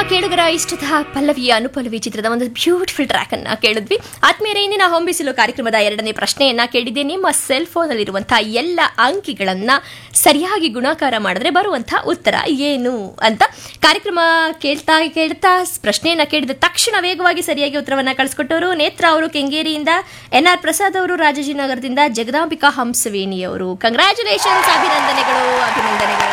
ಕೇಳುಗರ ಇಷ್ಟದ ಪಲ್ಲವಿಯ ಅನುಪಲ್ಲವಿ ಚಿತ್ರದ ಒಂದು ಬ್ಯೂಟಿಫುಲ್ ಟ್ರ್ಯಾಕ್ ಅನ್ನ ಕೇಳಿದ್ವಿ ಆದ್ಮೇಲೆ ಇಂದಿನ ಹೊಂಬಿಸಿಲು ಕಾರ್ಯಕ್ರಮದ ಎರಡನೇ ಪ್ರಶ್ನೆಯನ್ನ ಕೇಳಿದ್ದೆ ನಿಮ್ಮ ಸೆಲ್ ಫೋನ್ ಅಲ್ಲಿರುವಂತಹ ಎಲ್ಲ ಅಂಕಿಗಳನ್ನ ಸರಿಯಾಗಿ ಗುಣಾಕಾರ ಮಾಡಿದ್ರೆ ಬರುವಂತಹ ಉತ್ತರ ಏನು ಅಂತ ಕಾರ್ಯಕ್ರಮ ಕೇಳ್ತಾ ಕೇಳ್ತಾ ಪ್ರಶ್ನೆಯನ್ನ ಕೇಳಿದ ತಕ್ಷಣ ವೇಗವಾಗಿ ಸರಿಯಾಗಿ ಉತ್ತರವನ್ನ ಕಳಿಸ್ಕೊಟ್ಟವರು ನೇತ್ರ ಅವರು ಕೆಂಗೇರಿಯಿಂದ ಎನ್ ಆರ್ ಪ್ರಸಾದ್ ಅವರು ರಾಜಾಜಿನಗರದಿಂದ ಜಗದಾಂಬಿಕಾ ಹಂಸವೇಣಿ ಅವರು ಕಂಗ್ರ್ಯಾಚುಲೇಷನ್ಸ್ ಅಭಿನಂದನೆಗಳು ಅಭಿನಂದನೆಗಳು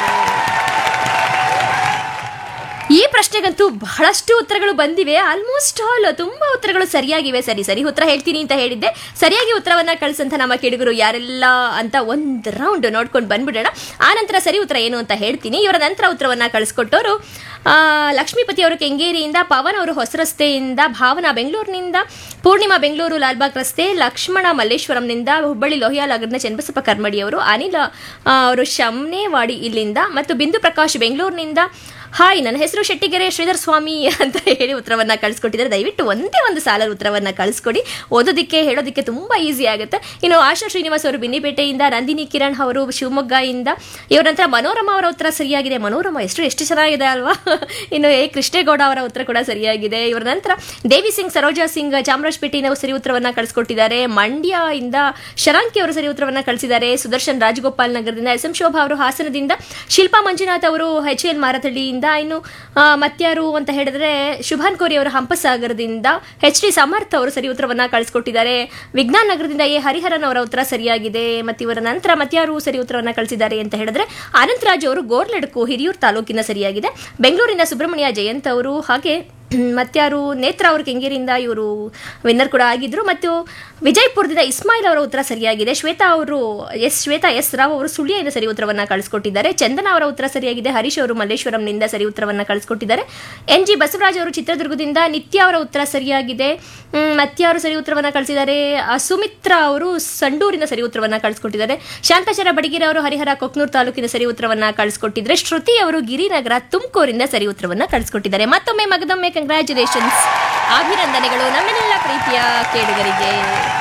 ಈ ಪ್ರಶ್ನೆಗಂತೂ ಬಹಳಷ್ಟು ಉತ್ತರಗಳು ಬಂದಿವೆ ಆಲ್ಮೋಸ್ಟ್ ಆಲ್ ತುಂಬಾ ಉತ್ತರಗಳು ಸರಿಯಾಗಿವೆ ಸರಿ ಸರಿ ಉತ್ತರ ಹೇಳ್ತೀನಿ ಅಂತ ಹೇಳಿದ್ದೆ ಸರಿಯಾಗಿ ಉತ್ತರವನ್ನ ಕಳಿಸಂತ ನಮ್ಮ ಕೇಳುಗರು ಯಾರೆಲ್ಲ ಅಂತ ಒಂದು ರೌಂಡ್ ನೋಡ್ಕೊಂಡು ಬಂದ್ಬಿಡೋಣ ಆ ನಂತರ ಸರಿ ಉತ್ತರ ಏನು ಅಂತ ಹೇಳ್ತೀನಿ ಇವರ ನಂತರ ಉತ್ತರವನ್ನ ಕಳಿಸ್ಕೊಟ್ಟವರು ಆ, ಲಕ್ಷ್ಮೀಪತಿ ಅವರು ಕೆಂಗೇರಿಯಿಂದ ಪವನ್ ಅವರು ಹೊಸ ರಸ್ತೆಯಿಂದ ಭಾವನಾ ಬೆಂಗಳೂರಿನಿಂದ ಪೂರ್ಣಿಮಾ ಬೆಂಗಳೂರು ಲಾಲ್ಬಾಗ್ ರಸ್ತೆ ಲಕ್ಷ್ಮಣ ಮಲ್ಲೇಶ್ವರಂನಿಂದ ಹುಬ್ಬಳ್ಳಿ ಲೋಹಿಯಾ ನಗರದ ಚನ್ನಬಸಪ್ಪ ಕರ್ಮಡಿ ಅವರು ಅನಿಲ ಆ, ಅವರು ಶಮ್ನೇವಾಡಿ ಇಲ್ಲಿಂದ ಮತ್ತು ಬಿಂದು ಪ್ರಕಾಶ್ ಬೆಂಗಳೂರಿನಿಂದ ಹಾಯ್ ನನ್ನ ಹೆಸರು ಶೆಟ್ಟಿಗೆರೆ ಶ್ರೀಧರ್ ಸ್ವಾಮಿ ಅಂತ ಹೇಳಿ ಉತ್ತರವನ್ನ ಕಳಿಸ್ಕೊಟ್ಟಿದ್ದಾರೆ ದಯವಿಟ್ಟು ಒಂದೇ ಒಂದು ಸಾಲ ಉತ್ತರವನ್ನ ಕಳಿಸ್ಕೊಡಿ ಓದೋದಕ್ಕೆ ಹೇಳೋದಕ್ಕೆ ತುಂಬಾ ಈಸಿ ಆಗುತ್ತೆ ಇನ್ನು ಆಶಾ ಶ್ರೀನಿವಾಸ್ ಅವರು ಬಿನ್ನಿಪೇಟೆಯಿಂದ ನಂದಿನಿ ಕಿರಣ್ ಅವರು ಶಿವಮೊಗ್ಗದಿಂದ ಇವರ ನಂತರ ಮನೋರಮಾ ಅವರ ಉತ್ತರ ಸರಿಯಾಗಿದೆ ಮನೋರಮಾ ಎಷ್ಟು ಎಷ್ಟು ಚೆನ್ನಾಗಿದೆ ಅಲ್ವಾ ಇನ್ನು ಎ ಕೃಷ್ಣೇಗೌಡ ಅವರ ಉತ್ತರ ಕೂಡ ಸರಿಯಾಗಿದೆ ಇವರ ನಂತರ ದೇವಿ ಸಿಂಗ್ ಸರೋಜಾ ಸಿಂಗ್ ಚಾಮರಾಜಪೇಟೆಯಿಂದ ಸರಿ ಉತ್ತರವನ್ನ ಕಳಿಸ್ಕೊಟ್ಟಿದ್ದಾರೆ ಮಂಡ್ಯ ಇಂದ ಶರಾಂಕಿ ಅವರು ಸರಿ ಉತ್ತರವನ್ನ ಕಳಿಸಿದ್ದಾರೆ ಸುದರ್ಶನ್ ರಾಜಗೋಪಾಲ್ ನಗರದಿಂದ ಎಸ್ ಎಂ ಶೋಭಾ ಅವರು ಹಾಸನದಿಂದ ಶಿಲ್ಪಾ ಮಂಜುನಾಥ್ ಅವರು ಎಚ್ ಎಲ್ ಮಾರತಳ್ಳಿಯಿಂದ ಇನ್ನು ಆ, ಮತ್ಯಾರು ಅಂತ ಹೇಳಿದ್ರೆ ಶುಭಾನ್ ಕೋರಿ ಅವರು ಹಂಪಸಾಗರದಿಂದ ಎಚ್ ಡಿ ಸಮರ್ಥ್ ಅವರು ಸರಿ ಉತ್ತರವನ್ನ ಕಳಿಸ್ಕೊಟ್ಟಿದ್ದಾರೆ ವಿಜ್ಞಾನ ನಗರದಿಂದ ಎ ಹರಿಹರನ್ ಅವರ ಉತ್ತರ ಸರಿಯಾಗಿದೆ ಮತ್ತು ಇವರ ನಂತರ ಮತ್ಯಾರು ಸರಿ ಉತ್ತರವನ್ನ ಕಳಿಸಿದ್ದಾರೆ ಅಂತ ಹೇಳಿದ್ರೆ ಅನಂತರಾಜ್ ಅವರು ಗೋರ್ಲಡ್ಕು ಹಿರಿಯೂರು ತಾಲೂಕಿನ ಸರಿಯಾಗಿದೆ ಬೆಂಗಳೂರಿನ ಸುಬ್ರಹ್ಮಣ್ಯ ಜಯಂತ್ ಅವರು ಹಾಗೆ ಮತ್ಯಾರು ನೇತ್ರ ಅವರು ಕೆಂಗೇರಿಯಿಂದ ಇವರು ವಿನ್ನರ್ ಕೂಡ ಆಗಿದ್ರು ಮತ್ತು ವಿಜಯಪುರದಿಂದ ಇಸ್ಮಾಯಿಲ್ ಅವರ ಉತ್ತರ ಸರಿಯಾಗಿದೆ ಶ್ವೇತಾ ಅವರು ಎಸ್ ಶ್ವೇತಾ ಎಸ್ ರಾವ್ ಅವರು ಸುಳ್ಯದಿಂದ ಸರಿ ಉತ್ತರವನ್ನ ಕಳಿಸ್ಕೊಟ್ಟಿದ್ದಾರೆ ಚಂದನ ಅವರ ಉತ್ತರ ಸರಿಯಾಗಿದೆ ಹರೀಶ್ ಅವರು ಮಲ್ಲೇಶ್ವರಂನಿಂದ ಸರಿ ಉತ್ತರವನ್ನ ಕಳಿಸ್ಕೊಟ್ಟಿದ್ದಾರೆ ಎನ್ ಜಿ ಬಸವರಾಜ್ ಅವರು ಚಿತ್ರದುರ್ಗದಿಂದ ನಿತ್ಯ ಅವರ ಉತ್ತರ ಸರಿಯಾಗಿದೆ ಮ್, ಮತ್ಯಾರು ಸರಿ ಉತ್ತರವನ್ನ ಕಳಿಸಿದ್ದಾರೆ ಆ, ಸುಮಿತ್ರಾ ಅವರು ಸಂಡೂರಿನ ಸರಿ ಉತ್ತರವನ್ನ ಕಳಿಸ್ಕೊಟ್ಟಿದ್ದಾರೆ ಶಾಂತಾಚಾರ ಬಡಿಗೆರೆ ಅವರು ಹರಿಹರ ಕೊಕ್ನೂರು ತಾಲೂಕಿನ ಸರಿ ಉತ್ತರವನ್ನ ಕಳಿಸ್ಕೊಟ್ಟಿದ್ರೆ ಶ್ರುತಿ ಅವರು ಗಿರಿನಗರ ತುಮಕೂರಿಂದ ಸರಿ ಉತ್ತರವನ್ನ ಕಳಿಸ್ಕೊಟ್ಟಿದ್ದಾರೆ ಮತ್ತೊಮ್ಮೆ ಮಗದೊಮ್ಮೆ ಕಂಗ್ರ್ಯಾಚುಲೇಷನ್ಸ್ ಅಭಿನಂದನೆಗಳು ನಮ್ಮೆಲ್ಲ ಪ್ರೀತಿಯ ಕೇಳುಗರಿಗೆ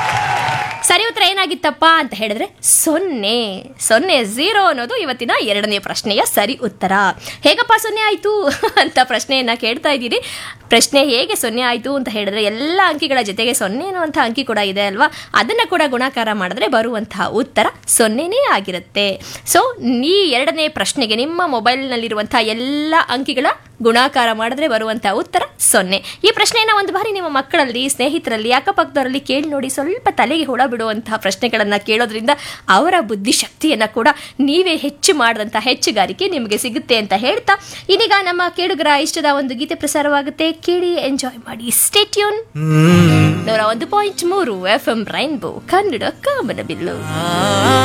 ಸರಿ ಉತ್ತರ ಏನಾಗಿತ್ತಪ್ಪ ಅಂತ ಹೇಳಿದ್ರೆ ಸೊನ್ನೆ ಸೊನ್ನೆ ಝೀರೋ ಅನ್ನೋದು ಇವತ್ತಿನ ಎರಡನೇ ಪ್ರಶ್ನೆಯ ಸರಿ ಉತ್ತರ ಹೇಗಪ್ಪ ಸೊನ್ನೆ ಆಯಿತು ಅಂತ ಪ್ರಶ್ನೆಯನ್ನ ಕೇಳ್ತಾ ಇದ್ದೀರಿ ಪ್ರಶ್ನೆ ಹೇಗೆ ಸೊನ್ನೆ ಆಯಿತು ಅಂತ ಹೇಳಿದ್ರೆ ಎಲ್ಲ ಅಂಕಿಗಳ ಜೊತೆಗೆ ಸೊನ್ನೆ ಅನ್ನುವಂಥ ಅಂಕಿ ಕೂಡ ಇದೆ ಅಲ್ವಾ ಅದನ್ನು ಕೂಡ ಗುಣಾಕಾರ ಮಾಡಿದ್ರೆ ಬರುವಂತಹ ಉತ್ತರ ಸೊನ್ನೆನೇ ಆಗಿರುತ್ತೆ ಸೊ ಈ ಎರಡನೇ ಪ್ರಶ್ನೆಗೆ ನಿಮ್ಮ ಮೊಬೈಲ್ನಲ್ಲಿರುವಂಥ ಎಲ್ಲ ಅಂಕಿಗಳ ಗುಣಾಕಾರ ಮಾಡಿದ್ರೆ ಬರುವಂಥ ಉತ್ತರ ಸೊನ್ನೆ ಈ ಪ್ರಶ್ನೆಯನ್ನ ಒಂದು ಬಾರಿ ನಿಮ್ಮ ಮಕ್ಕಳಲ್ಲಿ ಸ್ನೇಹಿತರಲ್ಲಿ ಅಕ್ಕಪಕ್ಕದವರಲ್ಲಿ ಕೇಳಿ ನೋಡಿ ಸ್ವಲ್ಪ ತಲೆಗೆ ಹುಳ ಬಿಡುವಂತಹ ಪ್ರಶ್ನೆಗಳನ್ನ ಕೇಳೋದ್ರಿಂದ ಅವರ ಬುದ್ಧಿಶಕ್ತಿಯನ್ನ ಕೂಡ ನೀವೇ ಹೆಚ್ಚು ಮಾಡಿದಂಥ ಹೆಚ್ಚುಗಾರಿಕೆ ನಿಮಗೆ ಸಿಗುತ್ತೆ ಅಂತ ಹೇಳ್ತಾ ಇದೀಗ ನಮ್ಮ ಕೇಳುಗರ ಇಷ್ಟದ ಒಂದು ಗೀತೆ ಪ್ರಸಾರವಾಗುತ್ತೆ ಕೇಳಿ ಎಂಜಾಯ್ ಮಾಡಿ ಸ್ಟೇಟ್ಯೂನ್ ನೂರ ಒಂದು ಪಾಯಿಂಟ್ ಮೂರು ಎಫ್ ಎಂ ರೈನ್ಬೋ ಕನ್ನಡ ಕಾಮನ ಬಿಲ್ಲು